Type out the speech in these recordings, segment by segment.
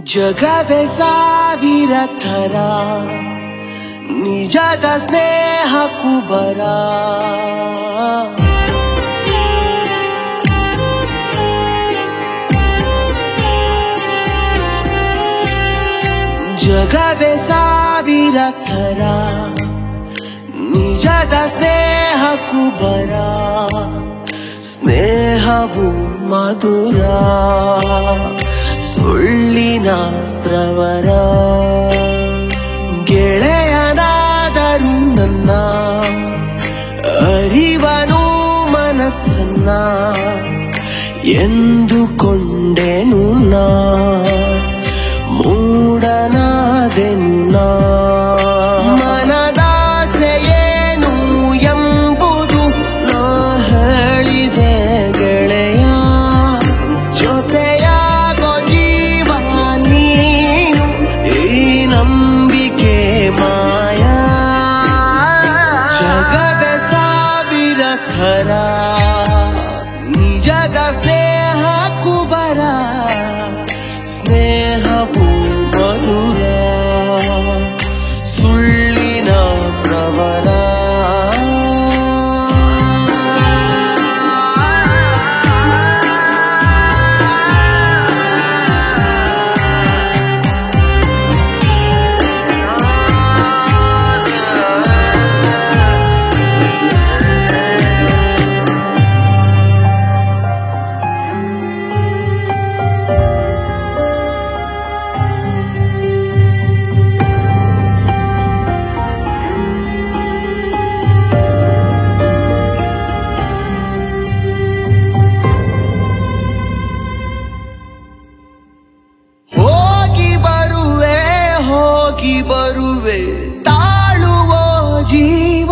ಜಗವೇ ಸಾವಿರ ಥರ ನಿಜದ ಸ್ನೇಹ ಕುಬರ ಜಗವೇ ಸಾವಿರ ಥರ ನಿಜದ ಸ್ನೇಹ ಕುಬರ ಸ್ನೇಹವು ಮಧುರ ಸುಳ್ಳಿನ ಪ್ರವರ ಗೆಳೆಯನಾದರು ನನ್ನ ಅರಿವನು ಮನಸ್ಸನ್ನ ಎಂದುಕೊಂಡೆನು ನಾ ಮೂಡನಾದೆನು ನಾ ಮನದಾಸೆಯೇನು ಎಂಬುದು ನಾ ಹೇಳಿದೆ ಗೆಳೆಯ ಜೊತೆಯಾಗೋ ಜೀವ ನೀನು ಈ ನಂಬಿಕೆ ಮಾಯಾ ಜಗವೇ ಸಾವಿರ ಥರ ನಿಜದ ಸ್ನೇಹ ಕುಬರ ಸ್ನೇಹವು ಮಧುರ ಸುಳ್ಳಿನ ಪ್ರವರ ಹೋಗಿ ಬರುವೆ ಹೋಗಿ ಬರುವೆ ತಾಳುವ ಜೀವ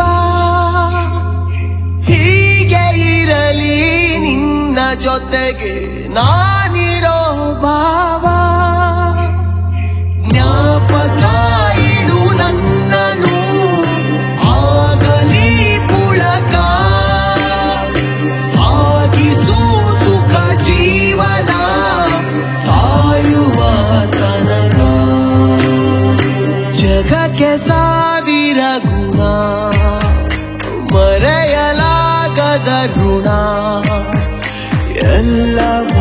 ಹೀಗೆ ಇರಲಿ ನಿನ್ನ ಜೊತೆಗೆ ನಾನಿರೋ ಭಾವ ಜ್ಞಾಪಕ ಇಡು ನನ್ನನು ಆಗಲಿ ಪುಳಕ ಸಾಗಿಸು ಸುಖ ಜೀವನ ಸಾಯುವ ತನಕ ಜಗಕ್ಕೆ ಸಾವಿರ ಗುಣ ಮರೆಯಲಾಗದ ಋಣ ಎಲ್ಲವೂ